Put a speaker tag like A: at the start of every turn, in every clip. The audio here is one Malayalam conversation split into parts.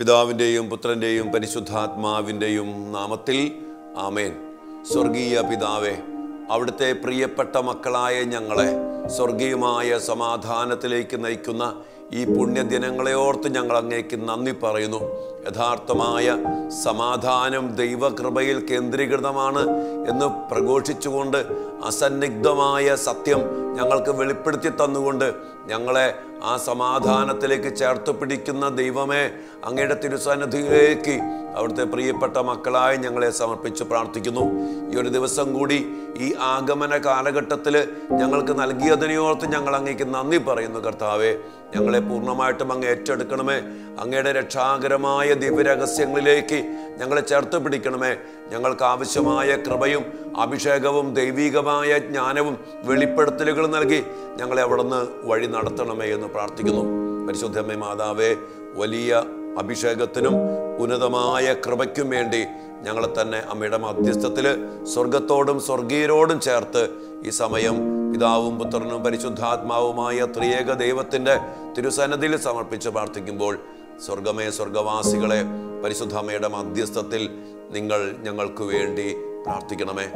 A: പിതാവിൻ്റെയും പുത്രൻ്റെയും പരിശുദ്ധാത്മാവിൻ്റെയും നാമത്തിൽ ആമേൻ സ്വർഗീയ പിതാവേ അവിടുത്തെ പ്രിയപ്പെട്ട മക്കളായ ഞങ്ങളെ സ്വർഗീയമായ സമാധാനത്തിലേക്ക് നയിക്കുന്ന ഈ പുണ്യദിനങ്ങളെ ഓർത്ത് ഞങ്ങൾ അങ്ങേക്ക് നന്ദി പറയുന്നു യഥാർത്ഥമായ സമാധാനം ദൈവകൃപയിൽ കേന്ദ്രീകൃതമാണ് എന്ന് പ്രഘോഷിച്ചുകൊണ്ട് അസന്നിഗ്ധമായ സത്യം ഞങ്ങൾക്ക് വെളിപ്പെടുത്തി തന്നുകൊണ്ട് ഞങ്ങളെ ആ സമാധാനത്തിലേക്ക് ചേർത്ത് പിടിക്കുന്ന ദൈവമേ അങ്ങയുടെ തിരുസന്നിധിയിലേക്ക് അവിടുത്തെ പ്രിയപ്പെട്ട മക്കളായി ഞങ്ങളെ സമർപ്പിച്ച് പ്രാർത്ഥിക്കുന്നു ഈ ഒരു ദിവസം കൂടി ഈ ആഗമന കാലഘട്ടത്തിൽ ഞങ്ങൾക്ക് നൽകിയതിനെയോർത്ത് ഞങ്ങൾ അങ്ങേക്ക് നന്ദി പറയുന്നു കർത്താവെ ഞങ്ങളെ പൂർണ്ണമായിട്ടും അങ്ങ് ഏറ്റെടുക്കണമേ അങ്ങയുടെ രക്ഷാകരമായ ദിവ്യരഹസ്യങ്ങളിലേക്ക് ഞങ്ങളെ ചേർത്ത് പിടിക്കണമേ ഞങ്ങൾക്ക് ആവശ്യമായ കൃപയും അഭിഷേകവും ദൈവികമായ ജ്ഞാനവും വെളിപ്പെടുത്തലുകൾ നൽകി ഞങ്ങളെ അവിടുന്ന് വഴി നടത്തണമേ എന്ന് പ്രാർത്ഥിക്കുന്നു പരിശുദ്ധമ്മ മാതാവേ വലിയ അഭിഷേകത്തിനും ഉന്നതമായ കൃപയ്ക്കും വേണ്ടി ഞങ്ങളെ തന്നെ അമ്മയുടെ മധ്യസ്ഥത്തിൽ സ്വർഗത്തോടും സ്വർഗീയരോടും ചേർത്ത് ഈ സമയം പിതാവും പുത്രനും പരിശുദ്ധാത്മാവുമായ ത്രിയേക ദൈവത്തിൻ്റെ തിരുസന്നതിയിൽ സമർപ്പിച്ച് പ്രാർത്ഥിക്കുമ്പോൾ സ്വർഗമേ സ്വർഗവാസികളെ പരിശുദ്ധമ്മയുടെ മധ്യസ്ഥത്തിൽ നിങ്ങൾ ഞങ്ങൾക്ക് വേണ്ടി പ്രാർത്ഥിക്കണമേ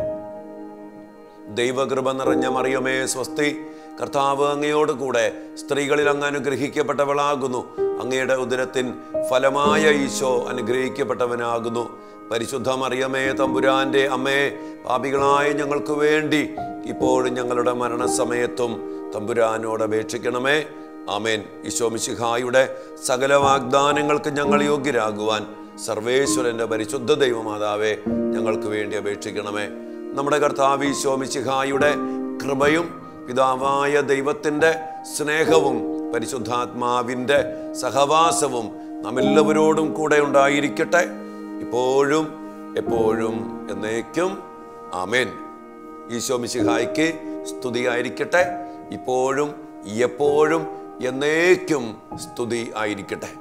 A: ദൈവകൃപ നിറഞ്ഞ മറിയമേ സ്വസ്തി കർത്താവ് അങ്ങയോട് കൂടെ സ്ത്രീകളിൽ അങ്ങ് അനുഗ്രഹിക്കപ്പെട്ടവളാകുന്നു അങ്ങയുടെ ഉദരത്തിൻ ഫലമായ ഈശോ അനുഗ്രഹിക്കപ്പെട്ടവനാകുന്നു പരിശുദ്ധ മറിയമേ തമ്പുരാന്റെ അമ്മേ പാപികളായ ഞങ്ങൾക്ക് വേണ്ടി ഇപ്പോഴും ഞങ്ങളുടെ മരണസമയത്തും തമ്പുരാനോട് അപേക്ഷിക്കണമേ ആമേൻ ഈശോ മിശിഹായുടെ സകല വാഗ്ദാനങ്ങൾക്ക് ഞങ്ങൾ യോഗ്യരാകുവാൻ സർവേശ്വരന്റെ പരിശുദ്ധ ദൈവമാതാവേ ഞങ്ങൾക്ക് വേണ്ടി അപേക്ഷിക്കണമേ നമ്മുടെ കർത്താവ് ഈശോ മിശിഹായുടെ കൃപയും പിതാവായ ദൈവത്തിൻ്റെ സ്നേഹവും പരിശുദ്ധാത്മാവിൻ്റെ സഹവാസവും നമ്മെല്ലാവരോടും കൂടെ ഉണ്ടായിരിക്കട്ടെ ഇപ്പോഴും എപ്പോഴും എന്നേക്കും ആമേൻ ഈശോ മിശിഹായ്ക്ക് സ്തുതിയായിരിക്കട്ടെ ഇപ്പോഴും എപ്പോഴും എന്നേക്കും സ്തുതി ആയിരിക്കട്ടെ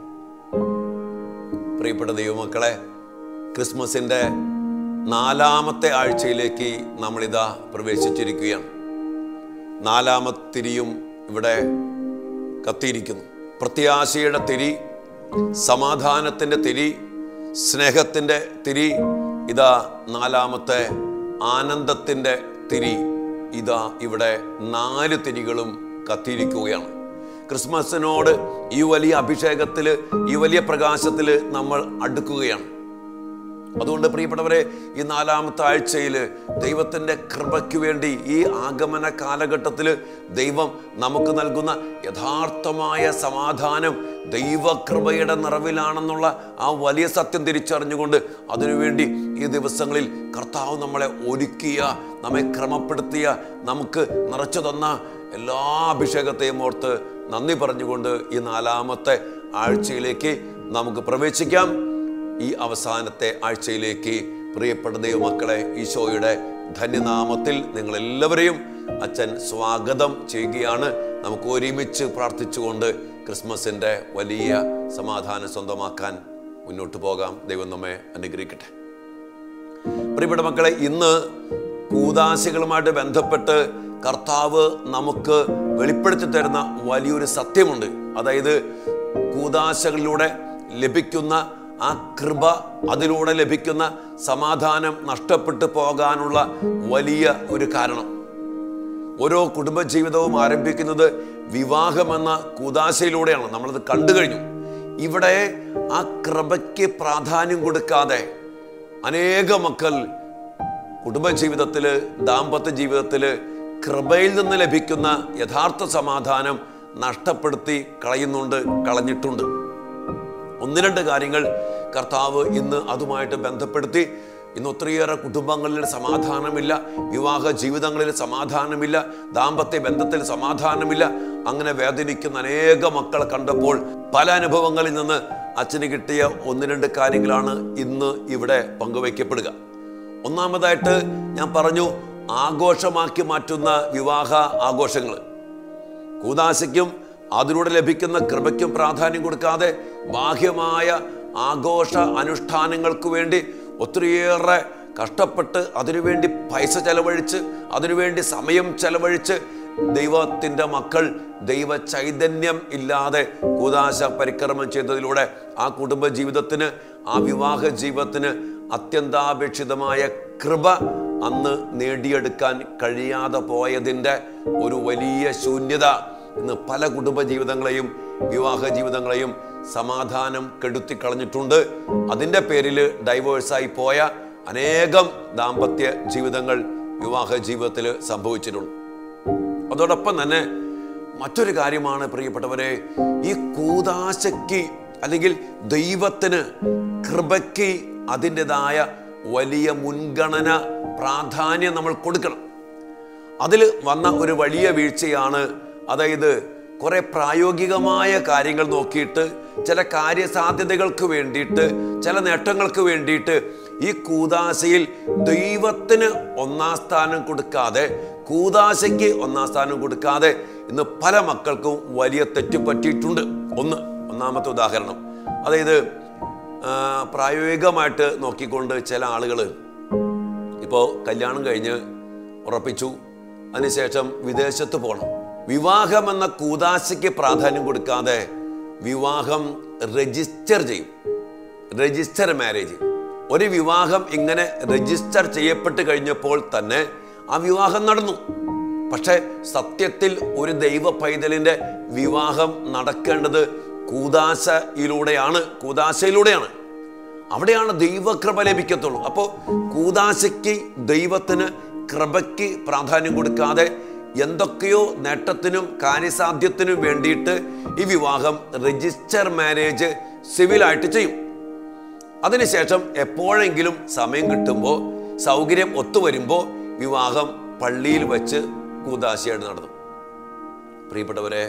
A: പ്രിയപ്പെട്ട ദൈവമക്കളെ ക്രിസ്മസിൻ്റെ നാലാമത്തെ ആഴ്ചയിലേക്ക് നമ്മളിതാ പ്രവേശിച്ചിരിക്കുകയാണ് നാലാമത്തിരിയും ഇവിടെ കത്തിയിരിക്കുന്നു പ്രത്യാശയുടെ തിരി സമാധാനത്തിൻ്റെ തിരി സ്നേഹത്തിൻ്റെ തിരി ഇതാ നാലാമത്തെ ആനന്ദത്തിൻ്റെ തിരി ഇതാ ഇവിടെ നാല് തിരികളും കത്തിയിരിക്കുകയാണ് ക്രിസ്മസിനോട് ഈ വലിയ അഭിഷേകത്തിൽ ഈ വലിയ പ്രകാശത്തിൽ നമ്മൾ അടുക്കുകയാണ് അതുകൊണ്ട് പ്രിയപ്പെട്ടവരെ ഈ നാലാമത്തെ ആഴ്ചയിൽ ദൈവത്തിൻ്റെ കൃപയ്ക്ക് വേണ്ടി ഈ ആഗമന കാലഘട്ടത്തിൽ ദൈവം നമുക്ക് നൽകുന്ന യഥാർത്ഥമായ സമാധാനം ദൈവകൃപയുടെ നിറവിലാണെന്നുള്ള ആ വലിയ സത്യം തിരിച്ചറിഞ്ഞുകൊണ്ട് അതിനുവേണ്ടി ഈ ദിവസങ്ങളിൽ കർത്താവ് നമ്മളെ ഒരുക്കിയ നമ്മെ ക്രമപ്പെടുത്തിയ നമുക്ക് നിറച്ചു തന്ന എല്ലാ അഭിഷേകത്തെയും ഓർത്ത് നന്ദി പറഞ്ഞുകൊണ്ട് ഈ നാലാമത്തെ ആഴ്ചയിലേക്ക് നമുക്ക് പ്രവേശിക്കാം ഈ അവസാനത്തെ ആഴ്ചയിലേക്ക് പ്രിയപ്പെട്ട ദൈവമക്കളെ ഈശോയുടെ ധന്യനാമത്തിൽ നിങ്ങളെല്ലാവരെയും അച്ഛൻ സ്വാഗതം ചെയ്യുകയാണ് നമുക്ക് ഒരുമിച്ച് പ്രാർത്ഥിച്ചുകൊണ്ട് ക്രിസ്മസിൻ്റെ വലിയ സമാധാനം സ്വന്തമാക്കാൻ മുന്നോട്ട് പോകാം ദൈവം നമ്മെ അനുഗ്രഹിക്കട്ടെ പ്രിയപ്പെട്ട മക്കളെ ഇന്ന് കൂതാശികളുമായിട്ട് ബന്ധപ്പെട്ട് കർത്താവ് നമുക്ക് വെളിപ്പെടുത്തി തരുന്ന വലിയൊരു സത്യമുണ്ട് അതായത് കൂതാശകളിലൂടെ ലഭിക്കുന്ന ആ കൃപ അതിലൂടെ ലഭിക്കുന്ന സമാധാനം നഷ്ടപ്പെട്ടു പോകാനുള്ള വലിയ ഒരു കാരണം ഓരോ കുടുംബജീവിതവും ആരംഭിക്കുന്നത് വിവാഹമെന്ന കൂതാശയിലൂടെയാണ് നമ്മളത് കണ്ടു കഴിഞ്ഞു ഇവിടെ ആ കൃപയ്ക്ക് പ്രാധാന്യം കൊടുക്കാതെ അനേക മക്കൾ കുടുംബജീവിതത്തിൽ ദാമ്പത്യ ജീവിതത്തിൽ കൃപയിൽ നിന്ന് ലഭിക്കുന്ന യഥാർത്ഥ സമാധാനം നഷ്ടപ്പെടുത്തി കളയുന്നുണ്ട് കളഞ്ഞിട്ടുണ്ട് ഒന്ന് രണ്ട് കാര്യങ്ങൾ കർത്താവ് ഇന്ന് അതുമായിട്ട് ബന്ധപ്പെടുത്തി ഇന്ന് ഒത്തിരിയേറെ കുടുംബങ്ങളിൽ സമാധാനമില്ല വിവാഹ ജീവിതങ്ങളിൽ സമാധാനമില്ല ദാമ്പത്യ ബന്ധത്തിൽ സമാധാനമില്ല അങ്ങനെ വേദനിക്കുന്ന അനേക മക്കളെ കണ്ടപ്പോൾ പല അനുഭവങ്ങളിൽ നിന്ന് അച്ഛന് കിട്ടിയ ഒന്ന് രണ്ട് കാര്യങ്ങളാണ് ഇന്ന് ഇവിടെ പങ്കുവയ്ക്കപ്പെടുക ഒന്നാമതായിട്ട് ഞാൻ പറഞ്ഞു ആഘോഷമാക്കി മാറ്റുന്ന വിവാഹ ആഘോഷങ്ങൾ കൂതാശയ്ക്കും അതിലൂടെ ലഭിക്കുന്ന കൃപയ്ക്കും പ്രാധാന്യം കൊടുക്കാതെ ബാഹ്യമായ ആഘോഷ അനുഷ്ഠാനങ്ങൾക്ക് വേണ്ടി ഒത്തിരിയേറെ കഷ്ടപ്പെട്ട് അതിനുവേണ്ടി പൈസ ചെലവഴിച്ച് അതിനുവേണ്ടി സമയം ചെലവഴിച്ച് ദൈവത്തിൻ്റെ മക്കൾ ദൈവ ചൈതന്യം ഇല്ലാതെ കൂതാശ പരിക്രമം ചെയ്തതിലൂടെ ആ കുടുംബ ജീവിതത്തിന് ആ വിവാഹ ജീവിതത്തിന് അത്യന്താപേക്ഷിതമായ കൃപ അന്ന് നേടിയെടുക്കാൻ കഴിയാതെ പോയതിൻ്റെ ഒരു വലിയ ശൂന്യത ഇന്ന് പല കുടുംബ ജീവിതങ്ങളെയും വിവാഹ ജീവിതങ്ങളെയും സമാധാനം കെടുത്തിക്കളഞ്ഞിട്ടുണ്ട് അതിൻ്റെ പേരിൽ ഡൈവേഴ്സായി പോയ അനേകം ദാമ്പത്യ ജീവിതങ്ങൾ വിവാഹ ജീവിതത്തിൽ സംഭവിച്ചിട്ടുണ്ട് അതോടൊപ്പം തന്നെ മറ്റൊരു കാര്യമാണ് പ്രിയപ്പെട്ടവരെ ഈ കൂതാശയ്ക്ക് അല്ലെങ്കിൽ ദൈവത്തിന് കൃപയ്ക്ക് അതിൻ്റെതായ വലിയ മുൻഗണന പ്രാധാന്യം നമ്മൾ കൊടുക്കണം അതിൽ വന്ന ഒരു വലിയ വീഴ്ചയാണ് അതായത് കുറെ പ്രായോഗികമായ കാര്യങ്ങൾ നോക്കിയിട്ട് ചില കാര്യസാധ്യതകൾക്ക് വേണ്ടിയിട്ട് ചില നേട്ടങ്ങൾക്ക് വേണ്ടിയിട്ട് ഈ കൂതാശയിൽ ദൈവത്തിന് ഒന്നാം സ്ഥാനം കൊടുക്കാതെ കൂതാശയ്ക്ക് ഒന്നാം സ്ഥാനം കൊടുക്കാതെ ഇന്ന് പല മക്കൾക്കും വലിയ തെറ്റ് പറ്റിയിട്ടുണ്ട് ഒന്ന് ഒന്നാമത്തെ ഉദാഹരണം അതായത് ആ, പ്രായോഗികമായിട്ട് നോക്കിക്കൊണ്ട് ചില ആളുകൾ ഇപ്പോൾ കല്യാണം കഴിഞ്ഞ് ഉറപ്പിച്ചു അതിനുശേഷം വിദേശത്ത് പോകണം വിവാഹം എന്ന കൂതാശയ്ക്ക് പ്രാധാന്യം കൊടുക്കാതെ വിവാഹം രജിസ്റ്റർ ചെയ്യും രജിസ്റ്റർ മാരേജ് ഒരു വിവാഹം ഇങ്ങനെ രജിസ്റ്റർ ചെയ്യപ്പെട്ട് കഴിഞ്ഞപ്പോൾ തന്നെ ആ വിവാഹം നടന്നു പക്ഷെ സത്യത്തിൽ ഒരു ദൈവ പൈതലിന്റെ വിവാഹം നടക്കേണ്ടത് കൂതാശയിലൂടെയാണ് കൂതാശയിലൂടെയാണ് അവിടെയാണ് ദൈവകൃപ ലഭിക്കത്തുള്ളൂ അപ്പോൾ കൂതാശയ്ക്ക് ദൈവത്തിന് കൃപയ്ക്ക് പ്രാധാന്യം കൊടുക്കാതെ എന്തൊക്കെയോ നേട്ടത്തിനും കാര്യസാധ്യത്തിനും വേണ്ടിയിട്ട് ഈ വിവാഹം രജിസ്റ്റർ മാരേജ് സിവിലായിട്ട് ചെയ്യും അതിനുശേഷം എപ്പോഴെങ്കിലും സമയം കിട്ടുമ്പോൾ സൗകര്യം ഒത്തുവരുമ്പോൾ വിവാഹം പള്ളിയിൽ വെച്ച് കൂതാശയായിട്ട് നടന്നു പ്രിയപ്പെട്ടവരെ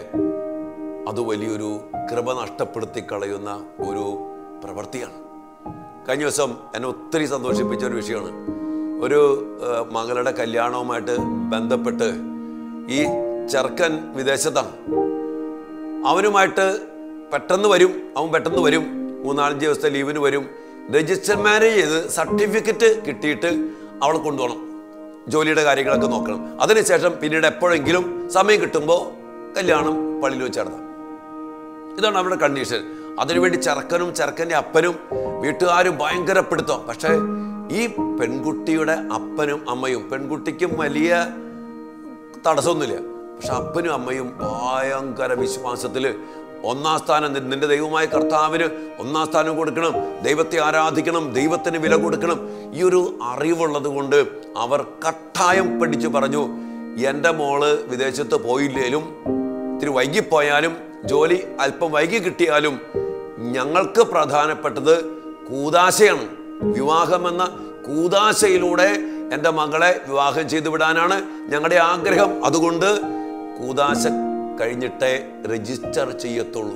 A: അത് വലിയൊരു കൃപ നഷ്ടപ്പെടുത്തി കളയുന്ന ഒരു പ്രവൃത്തിയാണ് കഴിഞ്ഞ ദിവസം എന്നെ ഒത്തിരി സന്തോഷിപ്പിച്ച ഒരു വിഷയമാണ് ഒരു ആ, മകളുടെ കല്യാണവുമായിട്ട് ബന്ധപ്പെട്ട് ഈ ചെറുക്കൻ വിദേശത്താണ് അവനുമായിട്ട് പെട്ടെന്ന് വരും അവൻ പെട്ടെന്ന് വരും മൂന്നാലഞ്ച് ദിവസത്തെ ലീവിന് വരും രജിസ്റ്റർ മാരേജ് ചെയ്ത് സർട്ടിഫിക്കറ്റ് കിട്ടിയിട്ട് അവളെ കൊണ്ടുപോകണം ജോലിയുടെ കാര്യങ്ങളൊക്കെ നോക്കണം അതിനുശേഷം പിന്നീട് എപ്പോഴെങ്കിലും സമയം കിട്ടുമ്പോൾ കല്യാണം പള്ളിയിൽ വെച്ച് നടത്താം ഇതാണ് അവരുടെ കണ്ടീഷൻ അതിനുവേണ്ടി ചെറുക്കനും ചെറുക്കൻ്റെ അപ്പനും വീട്ടുകാരും ഭയങ്കര പിടുത്തം പക്ഷേ ഈ പെൺകുട്ടിയുടെ അപ്പനും അമ്മയും പെൺകുട്ടിക്കും വലിയ തടസ്സമൊന്നുമില്ല പക്ഷെ അപ്പനും അമ്മയും ഭയങ്കര വിശ്വാസത്തിൽ ഒന്നാം സ്ഥാനം നി- നിന്റെ ദൈവമായ കർത്താവിന് ഒന്നാം സ്ഥാനം കൊടുക്കണം ദൈവത്തെ ആരാധിക്കണം ദൈവത്തിന് വില കൊടുക്കണം ഈ ഒരു അറിവുള്ളത് കൊണ്ട് അവർ കട്ടായം പഠിച്ചു പറഞ്ഞു എൻ്റെ മോള് വിദേശത്ത് പോയില്ലേലും ഇത്തിരി വൈകിപ്പോയാലും ജോലി അല്പം വൈകി കിട്ടിയാലും ഞങ്ങൾക്ക് പ്രധാനപ്പെട്ടത് കൂതാശയാണ് വിവാഹമെന്ന കൂതാശയിലൂടെ എൻ്റെ മകളെ വിവാഹം ചെയ്തു വിടാനാണ് ഞങ്ങളുടെ ആഗ്രഹം അതുകൊണ്ട് കൂതാശ കഴിഞ്ഞിട്ടേ രജിസ്റ്റർ ചെയ്യത്തുള്ളൂ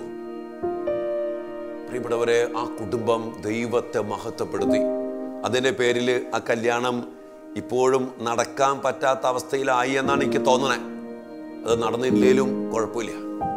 A: പ്രിയപ്പെട്ടവരെ ആ കുടുംബം ദൈവത്തെ മഹത്വപ്പെടുത്തി അതിൻ്റെ പേരിൽ ആ കല്യാണം ഇപ്പോഴും നടക്കാൻ പറ്റാത്ത അവസ്ഥയിലായി എന്നാണ് എനിക്ക് തോന്നണേ അത് നടന്നില്ലേലും കുഴപ്പമില്ല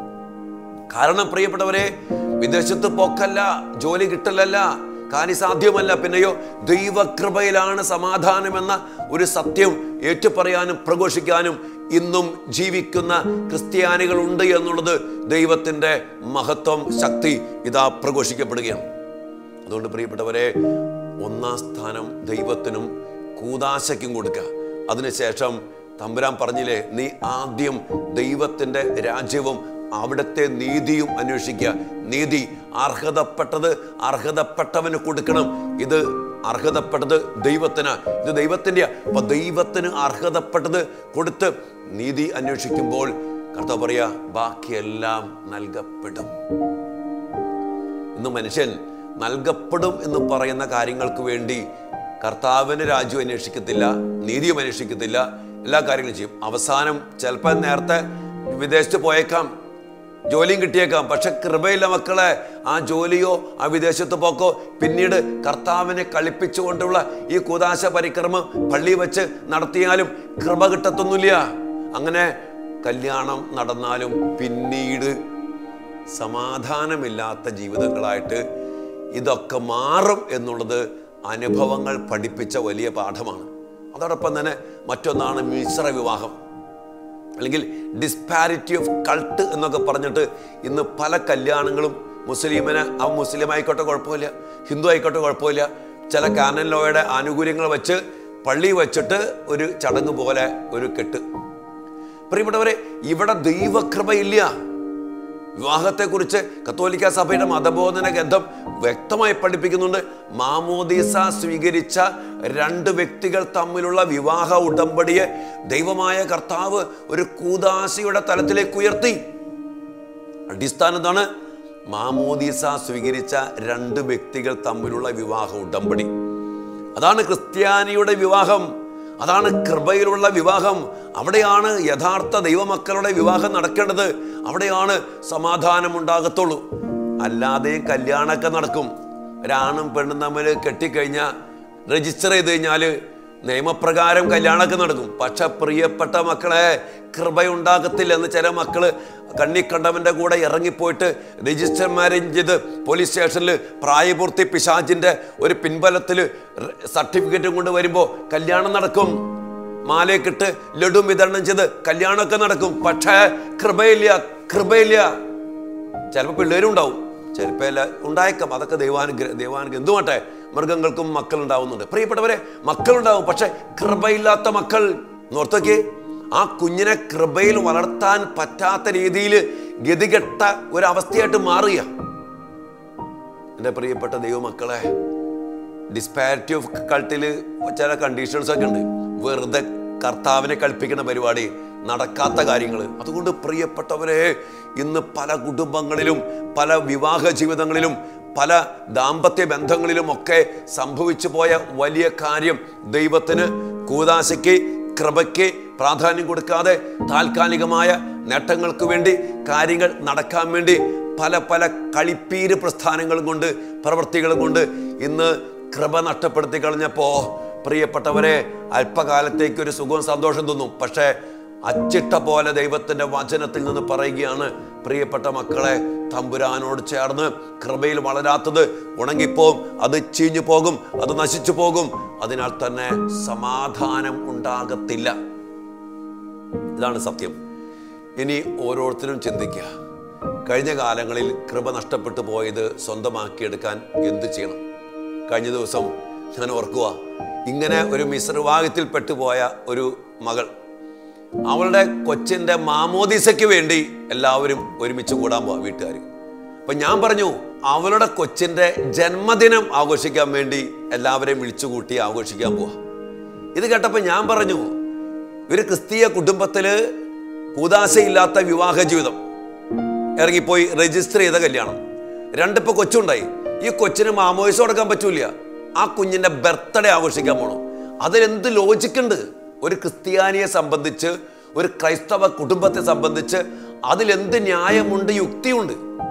A: കാരണം പ്രിയപ്പെട്ടവരെ വിദേശത്ത് പോക്കല്ല ജോലി കിട്ടലല്ല കാര്യസാധ്യമല്ല പിന്നെയോ ദൈവകൃപയിലാണ് സമാധാനമെന്ന ഒരു സത്യം ഏറ്റുപറയാനും പ്രഘോഷിക്കാനും ഇന്നും ജീവിക്കുന്ന ക്രിസ്ത്യാനികളുണ്ട് എന്നുള്ളത് ദൈവത്തിൻ്റെ മഹത്വം ശക്തി ഇതാ പ്രഘോഷിക്കപ്പെടുകയാണ് അതുകൊണ്ട് പ്രിയപ്പെട്ടവരെ ഒന്നാം സ്ഥാനം ദൈവത്തിനും കൂതാശയ്ക്കും കൊടുക്കുക അതിനുശേഷം തമ്പുരാൻ പറഞ്ഞില്ലേ നീ ആദ്യം ദൈവത്തിൻ്റെ രാജ്യവും അവിടുത്തെ നീതിയും അന്വേഷിക്കുക നീതി അർഹതപ്പെട്ടത് അർഹതപ്പെട്ടവന് കൊടുക്കണം ഇത് അർഹതപ്പെട്ടത് ദൈവത്തിന് ഇത് ദൈവത്തിൻ്റെ അപ്പൊ ദൈവത്തിന് അർഹതപ്പെട്ടത് കൊടുത്ത് നീതി അന്വേഷിക്കുമ്പോൾ കർത്താവ് പറയാ ബാക്കിയെല്ലാം നൽകപ്പെടും ഇന്ന് മനുഷ്യൻ നൽകപ്പെടും എന്ന് പറയുന്ന കാര്യങ്ങൾക്ക് വേണ്ടി കർത്താവിന് രാജ്യം അന്വേഷിക്കത്തില്ല നീതിയും അന്വേഷിക്കത്തില്ല എല്ലാ കാര്യങ്ങളും ചെയ്യും അവസാനം ചിലപ്പോൾ നേരത്തെ വിദേശത്ത് പോയേക്കാം ജോലിയും കിട്ടിയേക്കാം പക്ഷെ കൃപയില്ല മക്കളെ ആ ജോലിയോ ആ വിദേശത്ത് പോക്കോ പിന്നീട് കർത്താവിനെ കളിപ്പിച്ചുകൊണ്ടുള്ള ഈ കുതാശ പരിക്രമം പള്ളി വെച്ച് നടത്തിയാലും കൃപ കിട്ടത്തൊന്നുമില്ല അങ്ങനെ കല്യാണം നടന്നാലും പിന്നീട് സമാധാനമില്ലാത്ത ജീവിതങ്ങളായിട്ട് ഇതൊക്കെ മാറും എന്നുള്ളത് അനുഭവങ്ങൾ പഠിപ്പിച്ച വലിയ പാഠമാണ് അതോടൊപ്പം തന്നെ മറ്റൊന്നാണ് മിശ്ര വിവാഹം അല്ലെങ്കിൽ ഡിസ്പാരിറ്റി ഓഫ് കൾട്ട് എന്നൊക്കെ പറഞ്ഞിട്ട് ഇന്ന് പല കല്യാണങ്ങളും മുസ്ലിമിന് ആ മുസ്ലിം ആയിക്കോട്ടെ കുഴപ്പമില്ല ഹിന്ദു ആയിക്കോട്ടെ കുഴപ്പമില്ല ചില കാനൻ ലോയുടെ ആനുകൂല്യങ്ങൾ വെച്ച് പള്ളി വെച്ചിട്ട് ഒരു ചടങ്ങ് പോലെ ഒരു കെട്ട് പ്രിയപ്പെട്ടവരെ ഇവിടെ ദൈവകൃപയില്ല വിവാഹത്തെക്കുറിച്ച് കത്തോലിക്ക സഭയുടെ മതബോധന ഗ്രന്ഥം വ്യക്തമായി പഠിപ്പിക്കുന്നുണ്ട് മാമോദീസ സ്വീകരിച്ച രണ്ട് വ്യക്തികൾ തമ്മിലുള്ള വിവാഹ ഉടമ്പടിയെ ദൈവമായ കർത്താവ് ഒരു കൂതാശയുടെ തലത്തിലേക്ക് ഉയർത്തി അടിസ്ഥാനം എന്താണ് മാമോദീസ സ്വീകരിച്ച രണ്ട് വ്യക്തികൾ തമ്മിലുള്ള വിവാഹ ഉടമ്പടി അതാണ് ക്രിസ്ത്യാനിയുടെ വിവാഹം അതാണ് കൃപയിലുള്ള വിവാഹം അവിടെയാണ് യഥാർത്ഥ ദൈവമക്കളുടെ വിവാഹം നടക്കേണ്ടത് അവിടെയാണ് സമാധാനം ഉണ്ടാകത്തുള്ളൂ അല്ലാതെ കല്യാണമൊക്കെ നടക്കും ഒരാണും പെണ്ണും തമ്മിൽ കെട്ടിക്കഴിഞ്ഞാൽ രജിസ്റ്റർ ചെയ്ത് കഴിഞ്ഞാൽ നിയമപ്രകാരം കല്യാണമൊക്കെ നടക്കും പക്ഷെ പ്രിയപ്പെട്ട മക്കളെ കൃപയുണ്ടാകത്തില്ല എന്ന് ചില മക്കള് കണ്ണിക്കണ്ടവന്റെ കൂടെ ഇറങ്ങിപ്പോയിട്ട് രജിസ്റ്റർ മാരേജ് ചെയ്ത് പോലീസ് സ്റ്റേഷനിൽ പ്രായപൂർത്തി പിശാചിന്റെ ഒരു പിൻബലത്തിൽ സർട്ടിഫിക്കറ്റും കൊണ്ട് വരുമ്പോൾ കല്യാണം നടക്കും മാലയൊക്കിട്ട് ലഡു വിതരണം ചെയ്ത് കല്യാണമൊക്കെ നടക്കും പക്ഷേ കൃപയില്ല കൃപയില്ല ചിലപ്പോൾ പിള്ളേരും ഉണ്ടാവും ചിലപ്പോൾ അല്ല ഉണ്ടായേക്കാം അതൊക്കെ ദൈവാനുഗ്രഹ ദൈവാനുഗ്രഹം എന്തുമാട്ടെ മൃഗങ്ങൾക്കും മക്കൾ ഉണ്ടാവുന്നുണ്ട് പ്രിയപ്പെട്ടവരെ മക്കളുണ്ടാവും പക്ഷെ കൃപയില്ലാത്ത മക്കൾ നോർത്തൊക്കെ ആ കുഞ്ഞിനെ കൃപയിൽ വളർത്താൻ പറ്റാത്ത രീതിയിൽ ഗതികെട്ട ഒരവസ്ഥയായിട്ട് മാറുക എൻ്റെ പ്രിയപ്പെട്ട ദൈവമക്കളെ ഡിസ്പാരിറ്റി ഓഫ് കൾട്ടിൽ ചില കണ്ടീഷൻസ് ഒക്കെ ഉണ്ട് വെറുതെ കർത്താവിനെ കൽപ്പിക്കുന്ന പരിപാടി നടക്കാത്ത കാര്യങ്ങൾ അതുകൊണ്ട് പ്രിയപ്പെട്ടവരെ ഇന്ന് പല കുടുംബങ്ങളിലും പല വിവാഹ ജീവിതങ്ങളിലും പല ദാമ്പത്യ ബന്ധങ്ങളിലും ഒക്കെ സംഭവിച്ചു പോയ വലിയ കാര്യം ദൈവത്തിന് കൂതാശയ്ക്ക് കൃപയ്ക്ക് പ്രാധാന്യം കൊടുക്കാതെ താൽക്കാലികമായ നേട്ടങ്ങൾക്ക് വേണ്ടി കാര്യങ്ങൾ നടക്കാൻ വേണ്ടി പല പല കളിപ്പീര് പ്രസ്ഥാനങ്ങളും കൊണ്ട് പ്രവൃത്തികളും കൊണ്ട് ഇന്ന് കൃപ നഷ്ടപ്പെടുത്തി കളഞ്ഞപ്പോ പ്രിയപ്പെട്ടവരെ അല്പകാലത്തേക്ക് ഒരു സുഖവും സന്തോഷം തോന്നും പക്ഷേ അച്ചിട്ട പോലെ ദൈവത്തിന്റെ വചനത്തിൽ നിന്ന് പറയുകയാണ് പ്രിയപ്പെട്ട മക്കളെ തമ്പുരാനോട് ചേർന്ന് കൃപയിൽ വളരാത്തത് ഉണങ്ങിപ്പോകും അത് ചീഞ്ഞു പോകും അത് നശിച്ചു പോകും അതിനാൽ തന്നെ സമാധാനം ഉണ്ടാകത്തില്ല ഇതാണ് സത്യം ഇനി ഓരോരുത്തരും ചിന്തിക്കുക കഴിഞ്ഞ കാലങ്ങളിൽ കൃപ നഷ്ടപ്പെട്ടു പോയത് സ്വന്തമാക്കിയെടുക്കാൻ എന്ത് ചെയ്യണം കഴിഞ്ഞ ദിവസം ഞാൻ ഓർക്കുക ഇങ്ങനെ ഒരു മിശ്രവാഹത്തിൽ പെട്ടുപോയ ഒരു മകൾ അവളുടെ കൊച്ചിൻ്റെ മാമോദിസയ്ക്ക് വേണ്ടി എല്ലാവരും ഒരുമിച്ച് കൂടാൻ പോവാ വീട്ടുകാർ അപ്പൊ ഞാൻ പറഞ്ഞു അവളുടെ കൊച്ചിൻ്റെ ജന്മദിനം ആഘോഷിക്കാൻ വേണ്ടി എല്ലാവരെയും വിളിച്ചുകൂട്ടി ആഘോഷിക്കാൻ പോവാ ഇത് കേട്ടപ്പോൾ ഞാൻ പറഞ്ഞു ഒരു ക്രിസ്തീയ കുടുംബത്തില് കൂതാശയില്ലാത്ത വിവാഹ ജീവിതം ഇറങ്ങിപ്പോയി രജിസ്റ്റർ ചെയ്ത കല്യാണം രണ്ടിപ്പോ കൊച്ചുണ്ടായി ഈ കൊച്ചിന് മാമോയിസ് കൊടുക്കാൻ പറ്റൂല ആ കുഞ്ഞിന്റെ ബർത്ത്ഡേ ആഘോഷിക്കാൻ പോണു അതിലെന്ത് ലോജിക്കുണ്ട് ഒരു ക്രിസ്ത്യാനിയെ സംബന്ധിച്ച് ഒരു ക്രൈസ്തവ കുടുംബത്തെ സംബന്ധിച്ച് അതിലെന്ത് ന്യായമുണ്ട് യുക്തിയുണ്ട്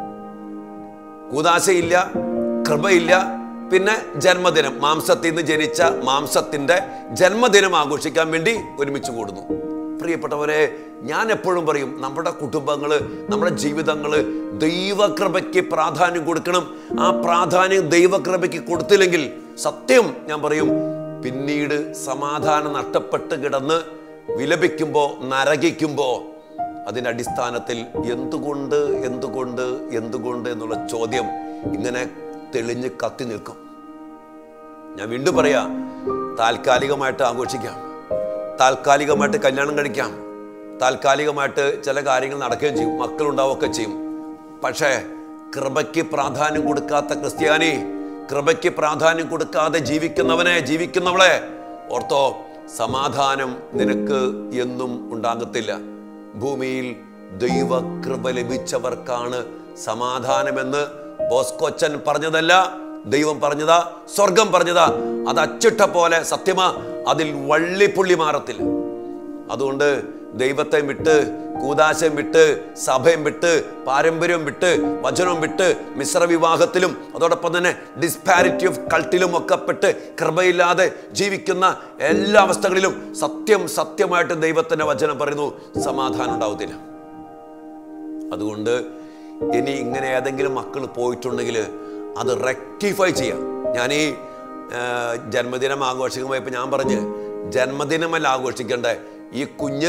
A: കൂതാശയില്ല കൃപയില്ല പിന്നെ ജന്മദിനം മാംസത്തിൽ നിന്ന് ജനിച്ച മാംസത്തിന്റെ ജന്മദിനം ആഘോഷിക്കാൻ വേണ്ടി ഒരുമിച്ച് കൂടുന്നു പ്രിയപ്പെട്ടവരെ ഞാൻ എപ്പോഴും പറയും നമ്മുടെ കുടുംബങ്ങൾ നമ്മുടെ ജീവിതങ്ങൾ ദൈവകൃപയ്ക്ക് പ്രാധാന്യം കൊടുക്കണം ആ പ്രാധാന്യം ദൈവകൃപയ്ക്ക് കൊടുത്തില്ലെങ്കിൽ സത്യം ഞാൻ പറയും പിന്നീട് സമാധാനം നഷ്ടപ്പെട്ട് കിടന്ന് വിലപിക്കുമ്പോൾ നരകിക്കുമ്പോൾ അതിൻ്റെ അടിസ്ഥാനത്തിൽ എന്തുകൊണ്ട് എന്തുകൊണ്ട് എന്തുകൊണ്ട് എന്നുള്ള ചോദ്യം ഇങ്ങനെ തെളിഞ്ഞ് കത്തി നിൽക്കും ഞാൻ വീണ്ടും പറയാ താൽക്കാലികമായിട്ട് ആഘോഷിക്കാം താൽക്കാലികമായിട്ട് കല്യാണം കഴിക്കാം താൽക്കാലികമായിട്ട് ചില കാര്യങ്ങൾ നടക്കുകയും ചെയ്യും മക്കളുണ്ടാവുകയൊക്കെ ചെയ്യും പക്ഷേ കൃപയ്ക്ക് പ്രാധാന്യം കൊടുക്കാത്ത ക്രിസ്ത്യാനി കൃപയ്ക്ക് പ്രാധാന്യം കൊടുക്കാതെ ജീവിക്കുന്നവനെ ജീവിക്കുന്നവളെ ഓർത്തോ സമാധാനം നിനക്ക് എന്നും ഉണ്ടാകത്തില്ല ഭൂമിയിൽ ദൈവകൃപ ലഭിച്ചവർക്കാണ് സമാധാനമെന്ന് ബോസ്കോച്ചൻ പറഞ്ഞതല്ല ദൈവം പറഞ്ഞതാ സ്വർഗം പറഞ്ഞതാ അത് അച്ചിട്ട പോലെ സത്യമാ അതിൽ വള്ളിപ്പുള്ളി മാറത്തില്ല അതുകൊണ്ട് ദൈവത്തെ വിട്ട് കൂതാശം വിട്ട് സഭയും വിട്ട് പാരമ്പര്യം വിട്ട് വചനം വിട്ട് മിശ്ര വിവാഹത്തിലും അതോടൊപ്പം തന്നെ ഡിസ്പാരിറ്റി ഓഫ് കൾട്ടിലും ഒക്കെ പെട്ട് കൃപയില്ലാതെ ജീവിക്കുന്ന എല്ലാ അവസ്ഥകളിലും സത്യം സത്യമായിട്ട് ദൈവത്തിന്റെ വചനം പറയുന്നു സമാധാനം ഉണ്ടാവത്തില്ല അതുകൊണ്ട് ഇനി ഇങ്ങനെ ഏതെങ്കിലും മക്കൾ പോയിട്ടുണ്ടെങ്കിൽ അത് റെക്ടിഫൈ ചെയ്യാം ഞാൻ ഈ ആ, ജന്മദിനം ആഘോഷിക്കുമ്പോൾ ഇപ്പം ഞാൻ പറഞ്ഞ് ജന്മദിനമല്ല ആഘോഷിക്കണ്ടേ ഈ കുഞ്ഞ്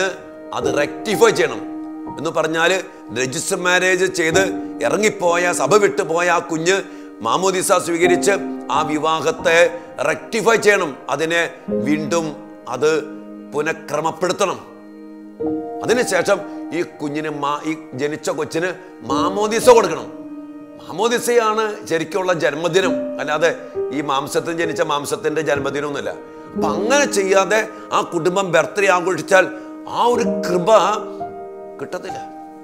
A: അത് റെക്ടിഫൈ ചെയ്യണം എന്ന് പറഞ്ഞാൽ രജിസ്റ്റർ മാരേജ് ചെയ്ത് ഇറങ്ങിപ്പോയ സഭ വിട്ടുപോയ ആ കുഞ്ഞ് മാമോദിസ സ്വീകരിച്ച് ആ വിവാഹത്തെ റെക്ടിഫൈ ചെയ്യണം അതിനെ വീണ്ടും അത് പുനഃക്രമപ്പെടുത്തണം അതിനുശേഷം ഈ കുഞ്ഞിന് മാ ഈ ജനിച്ച കൊച്ചിന് മാമോദിസ കൊടുക്കണം മാമോദിസയാണ് ശരിക്കുള്ള ജന്മദിനം അല്ലാതെ ഈ മാംസത്തിൽ ജനിച്ച മാംസത്തിന്റെ ജന്മദിനമൊന്നുമില്ല അപ്പൊ അങ്ങനെ ചെയ്യാതെ ആ കുടുംബം ബർത്ത്ഡേ ആഘോഷിച്ചാൽ ആ ഒരു കൃപ കിട്ടത്തില്ല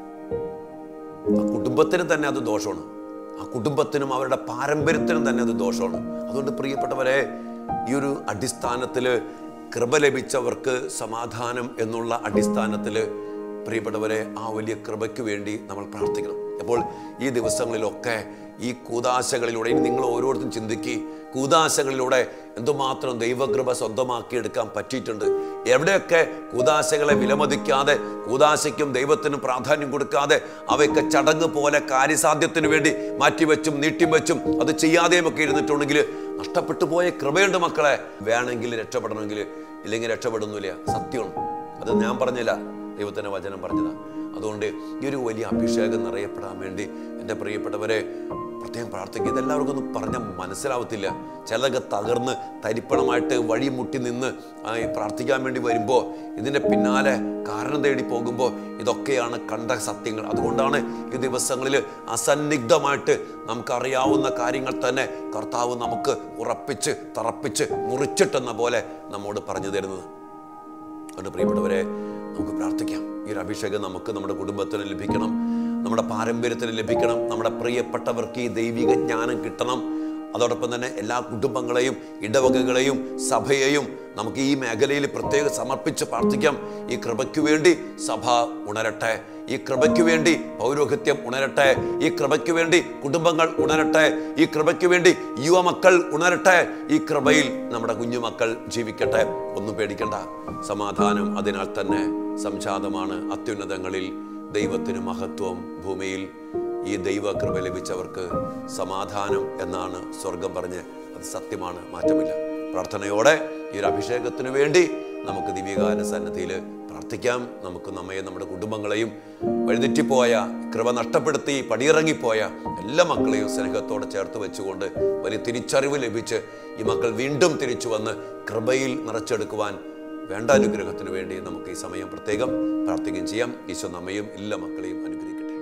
A: ആ കുടുംബത്തിന് തന്നെ അത് ദോഷമാണ് ആ കുടുംബത്തിനും അവരുടെ പാരമ്പര്യത്തിനും തന്നെ അത് ദോഷമാണ് അതുകൊണ്ട് പ്രിയപ്പെട്ടവരെ ഈ ഒരു അടിസ്ഥാനത്തിൽ കൃപ ലഭിച്ചവർക്ക് സമാധാനം എന്നുള്ള അടിസ്ഥാനത്തിൽ പ്രിയപ്പെട്ടവരെ ആ വലിയ കൃപയ്ക്ക് വേണ്ടി നമ്മൾ പ്രാർത്ഥിക്കണം അപ്പോൾ ഈ ദിവസങ്ങളിലൊക്കെ ഈ കൂതാശകളിലൂടെ ഇനി നിങ്ങൾ ഓരോരുത്തരും ചിന്തിക്കി കൂതാശകളിലൂടെ എന്തുമാത്രം ദൈവകൃപ സ്വന്തമാക്കിയെടുക്കാൻ പറ്റിയിട്ടുണ്ട് എവിടെയൊക്കെ കൂതാശകളെ വിലമതിക്കാതെ കൂതാശയ്ക്കും ദൈവത്തിനും പ്രാധാന്യം കൊടുക്കാതെ അവയൊക്കെ ചടങ്ങ് പോലെ കാര്യസാധ്യത്തിന് വേണ്ടി മാറ്റിവെച്ചും നീട്ടിവെച്ചും അത് ചെയ്യാതെയും ഒക്കെ ഇരുന്നിട്ടുണ്ടെങ്കിൽ നഷ്ടപ്പെട്ടു പോയ കൃപയുണ്ട് മക്കളെ വേണമെങ്കിൽ രക്ഷപ്പെടണമെങ്കിൽ ഇല്ലെങ്കിൽ രക്ഷപ്പെടുന്നില്ല സത്യമാണ് അത് ഞാൻ പറഞ്ഞില്ല ദൈവത്തിൻ്റെ വചനം പറഞ്ഞതാ അതുകൊണ്ട് ഈ ഒരു വലിയ അഭിഷേകം നിറയപ്പെടാൻ വേണ്ടി എൻ്റെ പ്രിയപ്പെട്ടവരെ പ്രത്യേകം പ്രാർത്ഥിക്കുക ഇതെല്ലാവർക്കും ഒന്നും പറഞ്ഞാൽ മനസ്സിലാവത്തില്ല ചിലതൊക്കെ തകർന്ന് തരിപ്പണമായിട്ട് വഴി മുട്ടി നിന്ന് ആ, ഈ പ്രാർത്ഥിക്കാൻ വേണ്ടി വരുമ്പോൾ ഇതിൻ്റെ പിന്നാലെ കാരണം തേടി പോകുമ്പോൾ ഇതൊക്കെയാണ് കണ്ട സത്യങ്ങൾ അതുകൊണ്ടാണ് ഈ ദിവസങ്ങളിൽ അസന്നിഗ്ധമായിട്ട് നമുക്കറിയാവുന്ന കാര്യങ്ങൾ തന്നെ കർത്താവ് നമുക്ക് ഉറപ്പിച്ച് തറപ്പിച്ച് മുറിച്ചിട്ടെന്ന പോലെ നമ്മോട് പറഞ്ഞു തരുന്നത് അതുകൊണ്ട് പ്രിയപ്പെട്ടവരെ നമുക്ക് പ്രാർത്ഥിക്കാം ഈ ഒരു അഭിഷേകം നമുക്ക് നമ്മുടെ കുടുംബത്തിന് ലഭിക്കണം നമ്മുടെ പാരമ്പര്യത്തിന് ലഭിക്കണം നമ്മുടെ പ്രിയപ്പെട്ടവർക്ക് ഈ ദൈവിക ജ്ഞാനം കിട്ടണം അതോടൊപ്പം തന്നെ എല്ലാ കുടുംബങ്ങളെയും ഇടവകകളെയും സഭയെയും നമുക്ക് ഈ മേഖലയിൽ പ്രത്യേകം സമർപ്പിച്ച് പ്രാർത്ഥിക്കാം ഈ കൃപയ്ക്ക് വേണ്ടി സഭ ഉണരട്ടെ ഈ കൃപയ്ക്ക് വേണ്ടി പൗരോഹിത്യം ഉണരട്ടെ ഈ കൃപയ്ക്ക് വേണ്ടി കുടുംബങ്ങൾ ഉണരട്ടെ ഈ കൃപയ്ക്ക് വേണ്ടി യുവമക്കൾ ഉണരട്ടെ ഈ കൃപയിൽ നമ്മുടെ കുഞ്ഞുമക്കൾ ജീവിക്കട്ടെ ഒന്നും പേടിക്കണ്ട സമാധാനം അതിനാൽ തന്നെ സംജാതമാണ് അത്യുന്നതങ്ങളിൽ ദൈവത്തിന് മഹത്വം ഭൂമിയിൽ ഈ ദൈവകൃപ ലഭിച്ചവർക്ക് സമാധാനം എന്നാണ് സ്വർഗം പറഞ്ഞ് അത് സത്യമാണ് മാറ്റമില്ല പ്രാർത്ഥനയോടെ ഈ ഒരു അഭിഷേകത്തിന് വേണ്ടി നമുക്ക് ദിവ്യകാല സന്നദ്ധിയിൽ പ്രാർത്ഥിക്കാം നമുക്ക് നമ്മയെ നമ്മുടെ കുടുംബങ്ങളെയും വഴിതെറ്റിപ്പോയ കൃപ നഷ്ടപ്പെടുത്തി പടിയിറങ്ങിപ്പോയ എല്ലാ മക്കളെയും സ്നേഹത്തോടെ ചേർത്ത് വെച്ചുകൊണ്ട് വലിയ തിരിച്ചറിവ് ലഭിച്ച് ഈ മക്കൾ വീണ്ടും തിരിച്ചു വന്ന് കൃപയിൽ നിറച്ചെടുക്കുവാൻ വേണ്ട അനുഗ്രഹത്തിന് വേണ്ടി നമുക്ക് ഈ സമയം പ്രത്യേകം പ്രാർത്ഥിക്കുകയും ചെയ്യാം ഈശോ നമ്മയും എല്ലാ മക്കളെയും അനുഗ്രഹിക്കട്ടെ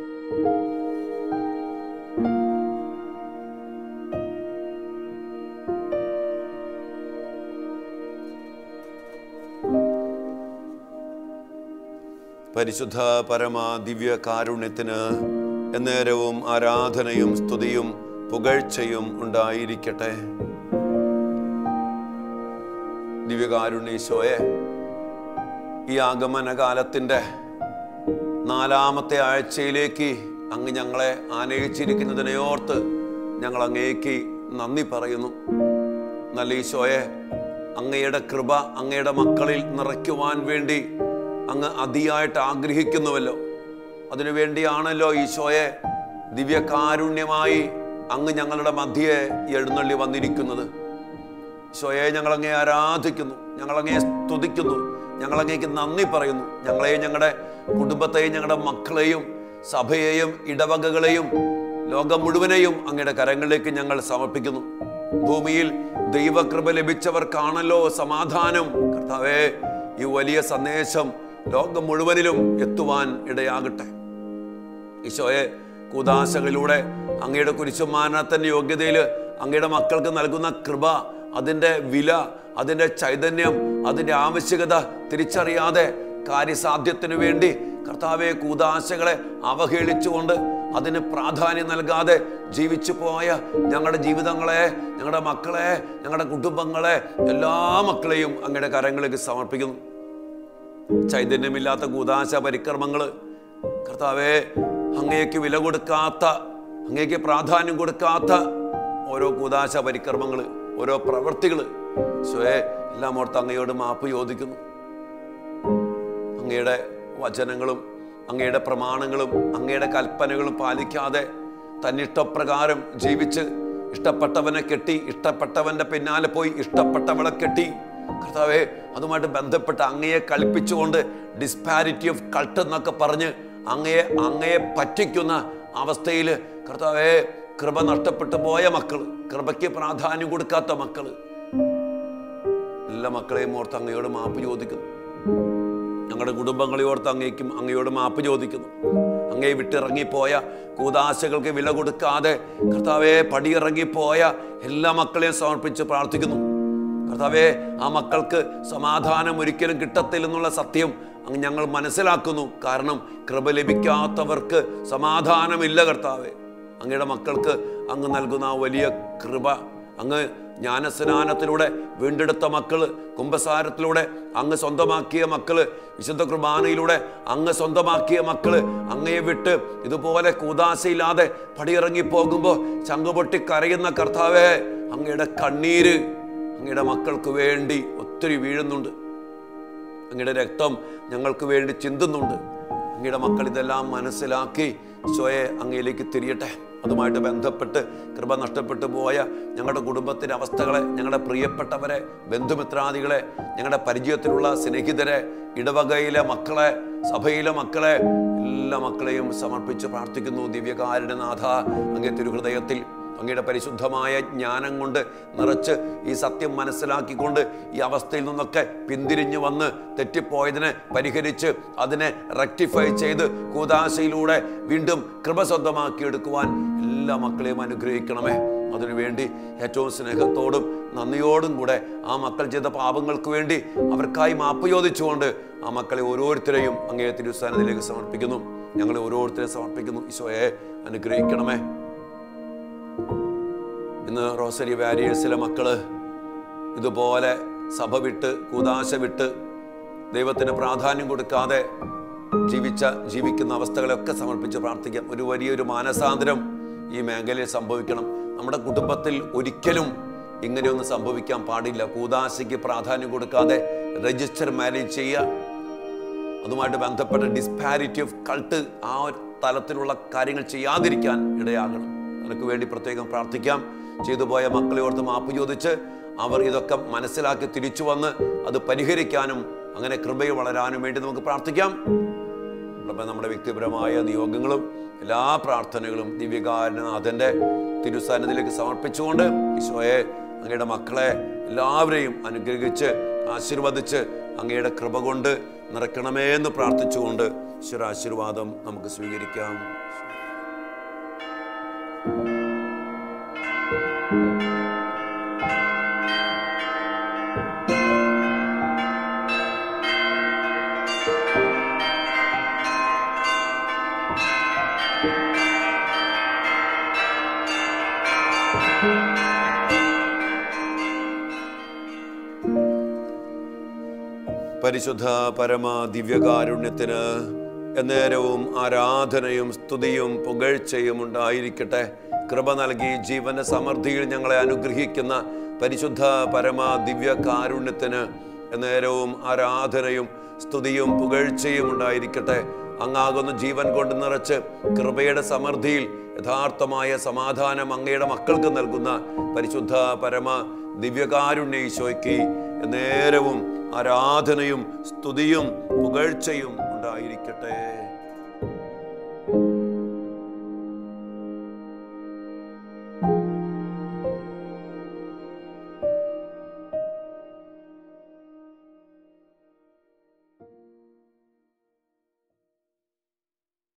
A: പരിശുദ്ധ പരമ ദിവ്യ കാരുണ്യത്തിന് എന്നേരവും ആരാധനയും സ്തുതിയും പുകഴ്ചയും ഉണ്ടായിരിക്കട്ടെ ദിവ്യകാരുണ്യീശോയെ ഈ ആഗമനകാലത്തിൻ്റെ നാലാമത്തെ ആഴ്ചയിലേക്ക് അങ്ങ് ഞങ്ങളെ ആനയിച്ചിരിക്കുന്നതിനെ ഓർത്ത് ഞങ്ങൾ അങ്ങേക്ക് നന്ദി പറയുന്നു നല്ല ഈശോയെ അങ്ങയുടെ കൃപ അങ്ങയുടെ മക്കളിൽ നിറയ്ക്കുവാൻ വേണ്ടി അങ്ങ് അതിയായിട്ട് ആഗ്രഹിക്കുന്നുവല്ലോ അതിനുവേണ്ടിയാണല്ലോ ഈശോയെ ദിവ്യകാരുണ്യമായി അങ്ങ് ഞങ്ങളുടെ മധ്യയെ എഴുന്നള്ളി വന്നിരിക്കുന്നത് ഈശോയെ ഞങ്ങളങ്ങേ ആരാധിക്കുന്നു ഞങ്ങളങ്ങേ സ്തുതിക്കുന്നു ഞങ്ങളങ്ങേക്ക് നന്ദി പറയുന്നു ഞങ്ങളെയും ഞങ്ങളുടെ കുടുംബത്തെയും ഞങ്ങളുടെ മക്കളെയും സഭയെയും ഇടവകകളെയും ലോകം മുഴുവനെയും അങ്ങയുടെ കരങ്ങളിലേക്ക് ഞങ്ങൾ സമർപ്പിക്കുന്നു ഭൂമിയിൽ ദൈവകൃപ ലഭിച്ചവർക്കാണല്ലോ സമാധാനം കർത്താവേ ഈ വലിയ സന്ദേശം ലോകം മുഴുവനിലും എത്തുവാൻ ഇടയാകട്ടെ ഈശോയെ കൂതാശകളിലൂടെ അങ്ങയുടെ കുരിശുമാനത്തിന്റെ യോഗ്യതയിൽ അങ്ങയുടെ മക്കൾക്ക് നൽകുന്ന കൃപ അതിൻ്റെ വില അതിൻ്റെ ചൈതന്യം അതിൻ്റെ ആവശ്യകത തിരിച്ചറിയാതെ കാര്യസാധ്യത്തിനു വേണ്ടി കർത്താവെ കൂതാശകളെ അവഹേളിച്ചുകൊണ്ട് അതിന് പ്രാധാന്യം നൽകാതെ ജീവിച്ചു പോയ ഞങ്ങളുടെ ജീവിതങ്ങളെ ഞങ്ങളുടെ മക്കളെ ഞങ്ങളുടെ കുടുംബങ്ങളെ എല്ലാ മക്കളെയും അങ്ങയുടെ കരങ്ങളിലേക്ക് സമർപ്പിക്കുന്നു ചൈതന്യമില്ലാത്ത കൂതാശ പരിക്രമങ്ങൾ കർത്താവെ അങ്ങേക്ക് വില കൊടുക്കാത്ത അങ്ങേക്ക് പ്രാധാന്യം കൊടുക്കാത്ത ഓരോ കൂതാശ പരിക്രമങ്ങൾ ഓരോ പ്രവൃത്തികൾ സ്വയെ എല്ലാം ഓർത്ത് അങ്ങയോട് മാപ്പ് ചോദിക്കുന്നു അങ്ങയുടെ വചനങ്ങളും അങ്ങയുടെ പ്രമാണങ്ങളും അങ്ങയുടെ കൽപ്പനകളും പാലിക്കാതെ തന്നിഷ്ടപ്രകാരം ജീവിച്ച് ഇഷ്ടപ്പെട്ടവനെ കെട്ടി ഇഷ്ടപ്പെട്ടവന്റെ പിന്നാലെ പോയി ഇഷ്ടപ്പെട്ടവളെ കെട്ടി കർത്താവെ അതുമായിട്ട് ബന്ധപ്പെട്ട് അങ്ങയെ കളിപ്പിച്ചുകൊണ്ട് ഡിസ്പാരിറ്റി ഓഫ് കൾട്ട് എന്നൊക്കെ പറഞ്ഞ് അങ്ങയെ അങ്ങയെ പറ്റിക്കുന്ന അവസ്ഥയിൽ കർത്താവെ കൃപ നഷ്ടപ്പെട്ടു പോയ മക്കൾ കൃപയ്ക്ക് പ്രാധാന്യം കൊടുക്കാത്ത മക്കൾ എല്ലാ മക്കളെയും ഓർത്ത് അങ്ങയോട് മാപ്പ് ചോദിക്കുന്നു ഞങ്ങളുടെ കുടുംബങ്ങളെ ഓർത്ത് അങ്ങേക്കും അങ്ങയോട് മാപ്പ് ചോദിക്കുന്നു അങ്ങേ വിട്ടിറങ്ങിപ്പോയ കൂതാശകൾക്ക് വില കൊടുക്കാതെ കർത്താവെ പടിയിറങ്ങിപ്പോയ എല്ലാ മക്കളെയും സമർപ്പിച്ച് പ്രാർത്ഥിക്കുന്നു കർത്താവെ ആ മക്കൾക്ക് സമാധാനം ഒരിക്കലും കിട്ടത്തില്ലെന്നുള്ള സത്യം അങ്ങ് ഞങ്ങൾ മനസ്സിലാക്കുന്നു കാരണം കൃപ ലഭിക്കാത്തവർക്ക് സമാധാനമില്ല കർത്താവെ അങ്ങയുടെ മക്കൾക്ക് അങ്ങ് നൽകുന്ന ആ വലിയ കൃപ അങ്ങ് ജ്ഞാനസ്നാനത്തിലൂടെ വീണ്ടെടുത്ത മക്കള് കുംഭസാരത്തിലൂടെ അങ്ങ് സ്വന്തമാക്കിയ മക്കള് വിശുദ്ധ കുർബാനയിലൂടെ അങ്ങ് സ്വന്തമാക്കിയ മക്കള് അങ്ങയെ വിട്ട് ഇതുപോലെ കൂതാശയില്ലാതെ പടിയിറങ്ങി പോകുമ്പോൾ ചങ്കുപൊട്ടി കരയുന്ന കർത്താവേ അങ്ങയുടെ കണ്ണീര് അങ്ങയുടെ മക്കൾക്ക് വേണ്ടി ഒത്തിരി വീഴുന്നുണ്ട് അങ്ങയുടെ രക്തം ഞങ്ങൾക്ക് വേണ്ടി ചിന്തുന്നുണ്ട് അങ്ങയുടെ മക്കൾ ഇതെല്ലാം മനസ്സിലാക്കി സ്വയെ അങ്ങയിലേക്ക് തിരിയട്ടെ അതുമായിട്ട് ബന്ധപ്പെട്ട് കൃപ നഷ്ടപ്പെട്ടു പോയ ഞങ്ങളുടെ കുടുംബത്തിൻ്റെ അവസ്ഥകളെ ഞങ്ങളുടെ പ്രിയപ്പെട്ടവരെ ബന്ധുമിത്രാദികളെ ഞങ്ങളുടെ പരിചയത്തിലുള്ള സ്നേഹിതരെ ഇടവകയിലെ മക്കളെ സഭയിലെ മക്കളെ എല്ലാ മക്കളെയും സമർപ്പിച്ച് പ്രാർത്ഥിക്കുന്നു ദിവ്യകാരുടെ നാഥ അങ്ങേ തിരുഹൃദയത്തിൽ അങ്ങയുടെ പരിശുദ്ധമായ ജ്ഞാനം കൊണ്ട് നിറച്ച് ഈ സത്യം മനസ്സിലാക്കിക്കൊണ്ട് ഈ അവസ്ഥയിൽ നിന്നൊക്കെ പിന്തിരിഞ്ഞു വന്ന് തെറ്റിപ്പോയതിനെ പരിഹരിച്ച് അതിനെ റെക്ടിഫൈ ചെയ്ത് കൂതാശയിലൂടെ വീണ്ടും കൃപ സ്വന്തമാക്കിയെടുക്കുവാൻ എല്ലാ മക്കളെയും അനുഗ്രഹിക്കണമേ അതിനുവേണ്ടി ഏറ്റവും സ്നേഹത്തോടും നന്ദിയോടും കൂടെ ആ മക്കൾ ചെയ്ത പാപങ്ങൾക്ക് വേണ്ടി അവർക്കായി മാപ്പ് ചോദിച്ചുകൊണ്ട് ആ മക്കളെ ഓരോരുത്തരെയും അങ്ങേ തിരുസ്ഥാനത്തിലേക്ക് സമർപ്പിക്കുന്നു ഞങ്ങളെ ഓരോരുത്തരെയും സമർപ്പിക്കുന്നു ഈശോയെ അനുഗ്രഹിക്കണമേ ഇന്ന് റോസരി വാരിയേഴ്സിലെ മക്കള് ഇതുപോലെ സഭ വിട്ട് കൂതാശ വിട്ട് ദൈവത്തിന് പ്രാധാന്യം കൊടുക്കാതെ ജീവിച്ച ജീവിക്കുന്ന അവസ്ഥകളെയൊക്കെ സമർപ്പിച്ച് പ്രാർത്ഥിക്കാം ഒരു വലിയൊരു മാനസാന്തരം ഈ മേഖലയിൽ സംഭവിക്കണം നമ്മുടെ കുടുംബത്തിൽ ഒരിക്കലും ഇങ്ങനെയൊന്നും സംഭവിക്കാൻ പാടില്ല കൂതാശയ്ക്ക് പ്രാധാന്യം കൊടുക്കാതെ രജിസ്റ്റർ മാരേജ് ചെയ്യുക അതുമായിട്ട് ബന്ധപ്പെട്ട ഡിസ്പാരിറ്റി ഓഫ് കൾട്ട് ആ ഒരു തലത്തിലുള്ള കാര്യങ്ങൾ ചെയ്യാതിരിക്കാൻ ഇടയാകണം നിനക്ക് വേണ്ടി പ്രത്യേകം പ്രാർത്ഥിക്കാം ചെയ്തു പോയ മക്കളെ ഓർത്ത് മാപ്പ് ചോദിച്ച് അവർ ഇതൊക്കെ മനസ്സിലാക്കി തിരിച്ചു വന്ന് അത് പരിഹരിക്കാനും അങ്ങനെ കൃപയിൽ വളരാനും വേണ്ടി നമുക്ക് പ്രാർത്ഥിക്കാം അപ്പം നമ്മുടെ വ്യക്തിപരമായ നിയോഗങ്ങളും എല്ലാ പ്രാർത്ഥനകളും ദിവ്യകാരനാഥൻ്റെ തിരുസ്ഥാനത്തിലേക്ക് സമർപ്പിച്ചുകൊണ്ട് ഈശോയെ അങ്ങയുടെ മക്കളെ എല്ലാവരെയും അനുഗ്രഹിച്ച് ആശീർവദിച്ച് അങ്ങയുടെ കൃപ കൊണ്ട് നിറയ്ക്കണമേ എന്ന് പ്രാർത്ഥിച്ചുകൊണ്ട് ഈശ്വരാശീർവാദം നമുക്ക് സ്വീകരിക്കാം പരിശുദ്ധ പരമ ദിവ്യകാരുണ്യത്തിന് എന്നേരവും ആരാധനയും സ്തുതിയും പുകഴ്ചയും ഉണ്ടായിരിക്കട്ടെ കൃപ നൽകി ജീവന്റെ സമൃദ്ധിയിൽ ഞങ്ങളെ അനുഗ്രഹിക്കുന്ന പരിശുദ്ധ പരമ ദിവ്യകാരുണ്യത്തിന് എന്നേരവും ആരാധനയും സ്തുതിയും പുകഴ്ചയും ഉണ്ടായിരിക്കട്ടെ അങ്ങാകുന്ന ജീവൻ കൊണ്ട് നിറച്ച് കൃപയുടെ സമൃദ്ധിയിൽ യഥാർത്ഥമായ സമാധാനം അങ്ങയുടെ മക്കൾക്ക് നൽകുന്ന പരിശുദ്ധ പരമ ദിവ്യകാരുണ്യ ഈശോയ്ക്ക് നേരവും ആരാധനയും സ്തുതിയും പുകഴ്ചയും ഉണ്ടായിരിക്കട്ടെ